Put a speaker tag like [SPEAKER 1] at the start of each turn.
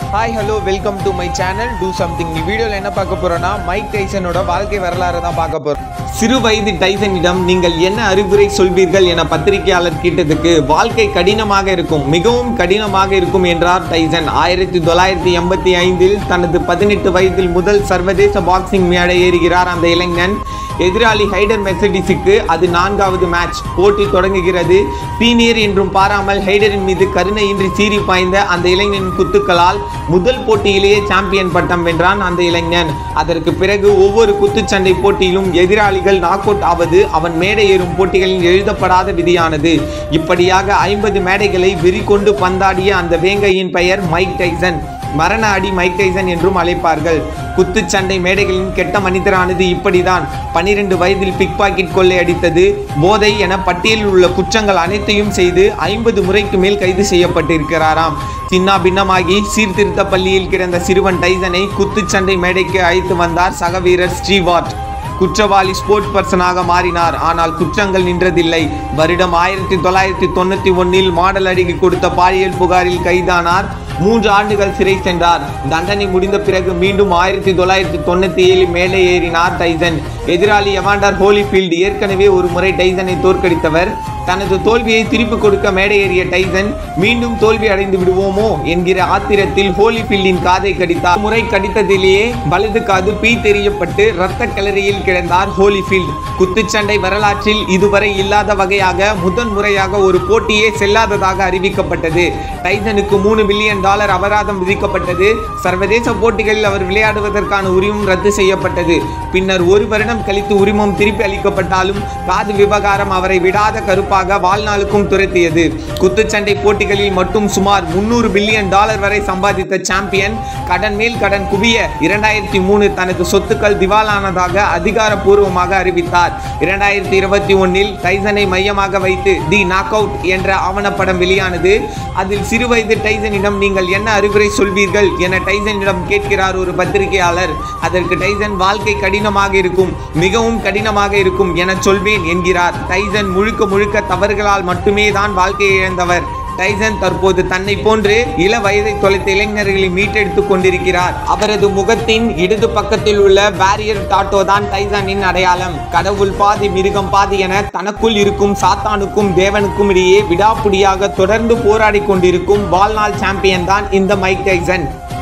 [SPEAKER 1] hi hello welcome to my channel do something இந்த வீடியோவில் என்ன பார்க்க போறோம்னா மைக் டைசனோட வாழ்க்கை வரலாறு தான் பார்க்க போறோம் சிறு வயது டைசனிடம் நீங்கள் என்ன அறிவுரை சொல்வீர்கள் என பத்திரிகையாளர் கேட்டதுக்கு வாழ்க்கை கடினமாக இருக்கும் மிகவும் கடினமாக இருக்கும் என்றார் டைசன் ஆயிரத்தி தொள்ளாயிரத்தி எண்பத்தி ஐந்தில் தனது பதினெட்டு வயதில் முதல் சர்வதேச பாக்ஸிங் மேடை ஏறுகிறார் அந்த இளைஞன் எதிராளி ஹைடர் மெர்சடிஸுக்கு அது நான்காவது மேட்ச் போட்டி தொடங்குகிறது சீனியர் என்றும் பாராமல் ஹைடரின் மீது கருணையின்றி சீறி பாய்ந்த அந்த இளைஞனின் குத்துக்களால் முதல் போட்டியிலேயே சாம்பியன் பட்டம் வென்றான் அந்த இளைஞன் அதற்கு பிறகு ஒவ்வொரு குத்துச்சண்டை போட்டியிலும் எதிராளிகள் நாக் அவுட் ஆவது அவன் மேடை ஏறும் போட்டிகளில் எழுதப்படாத விதியானது இப்படியாக ஐம்பது மேடைகளை வெறி கொண்டு பந்தாடிய அந்த வேங்கையின் பெயர் மைக் டைசன் மரண அடி மைக் டைசன் என்றும் அழைப்பார்கள் குத்துச்சண்டை மேடைகளின் கெட்ட மனிதரானது இப்படிதான் பனிரெண்டு வயதில் பிக் பாக்கெட் கொள்ளை அடித்தது போதை என பட்டியலில் உள்ள குற்றங்கள் அனைத்தையும் செய்து ஐம்பது முறைக்கு மேல் கைது செய்யப்பட்டிருக்கிறாராம் சின்னா பின்னமாகி சீர்திருத்த பள்ளியில் கிடந்த சிறுவன் டைசனை குத்துச்சண்டை மேடைக்கு அழைத்து வந்தார் சக வீரர் ஸ்ரீவாட் குற்றவாளி ஸ்போர்ட்ஸ் பர்சனாக மாறினார் ஆனால் குற்றங்கள் நின்றதில்லை வருடம் ஆயிரத்தி தொள்ளாயிரத்தி தொண்ணூற்றி ஒன்னில் மாடல் அடிக்கு கொடுத்த பாலியல் புகாரில் கைதானார் மூன்று ஆண்டுகள் சிறை சென்றார் தண்டனை முடிந்த பிறகு மீண்டும் ஆயிரத்தி தொள்ளாயிரத்தி தொண்ணூற்றி ஏழில் மேலே ஏறினார் டைசன் எதிராளி எவாண்டர் ஹோலிஃபீல்டு ஏற்கனவே ஒரு முறை டைசனை தோற்கடித்தவர் தனது தோல்வியை திருப்பி கொடுக்க மேடை ஏறிய டைசன் மீண்டும் தோல்வி அடைந்து விடுவோமோ என்கிற ஆத்திரத்தில் ஹோலிஃபீல்டின் காதை கடித்தார் முறை கடித்ததிலேயே வலது காது பீ தெரியப்பட்டு இரத்த கிளறியில் கிடந்தார் ஹோலிஃபீல்ட் குத்துச்சண்டை வரலாற்றில் இதுவரை இல்லாத வகையாக முதன் முறையாக ஒரு போட்டியே செல்லாததாக அறிவிக்கப்பட்டது டைசனுக்கு மூணு பில்லியன் டாலர் அபராதம் விதிக்கப்பட்டது சர்வதேச போட்டிகளில் அவர் விளையாடுவதற்கான உரிமம் ரத்து செய்யப்பட்டது பின்னர் ஒரு வருடம் கழித்து உரிமம் திருப்பி அளிக்கப்பட்டாலும் காது விவகாரம் அவரை விடாத கருப்பாக வாழ்நாளுக்கும் துரத்தியது குத்துச்சண்டை போட்டிகளில் மட்டும் சுமார் முன்னூறு பில்லியன் டாலர் வரை சம்பாதித்த சாம்பியன் கடன் மேல் கடன் குவிய இரண்டாயிரத்தி மூணு தனது சொத்துக்கள் திவாலானதாக அதிகாரப்பூர்வமாக அறிவித்தார் இரண்டாயிரத்தி இருபத்தி ஒன்னில் டைசனை மையமாக வைத்து தி நாக் அவுட் என்ற ஆவணப்படம் வெளியானது அதில் சிறுவயது டைசனிடம் நீங்கள் என்ன அறிவுரை சொல்வீர்கள் என டைசனிடம் கேட்கிறார் ஒரு பத்திரிகையாளர் அதற்கு டைசன் வாழ்க்கை கடினமாக இருக்கும் மிகவும் கடினமாக இருக்கும் என சொல்வேன் என்கிறார் டைசன் முழுக்க முழுக்க தவறுகளால் மட்டுமே தான் வாழ்க்கையை இழந்தவர் டைசன் தற்போது தன்னை போன்று இள வயதை தொலைத்த இளைஞர்களை மீட்டெடுத்துக் கொண்டிருக்கிறார் அவரது முகத்தின் இடது பக்கத்தில் உள்ள பேரியர் டாட்டோ தான் டைசனின் அடையாளம் கடவுள் பாதி மிருகம் பாதி என தனக்குள் இருக்கும் சாத்தானுக்கும் தேவனுக்கும் இடையே விடாப்புடியாக தொடர்ந்து போராடி கொண்டிருக்கும் வாழ்நாள் சாம்பியன் தான் இந்த மைக் டைசன்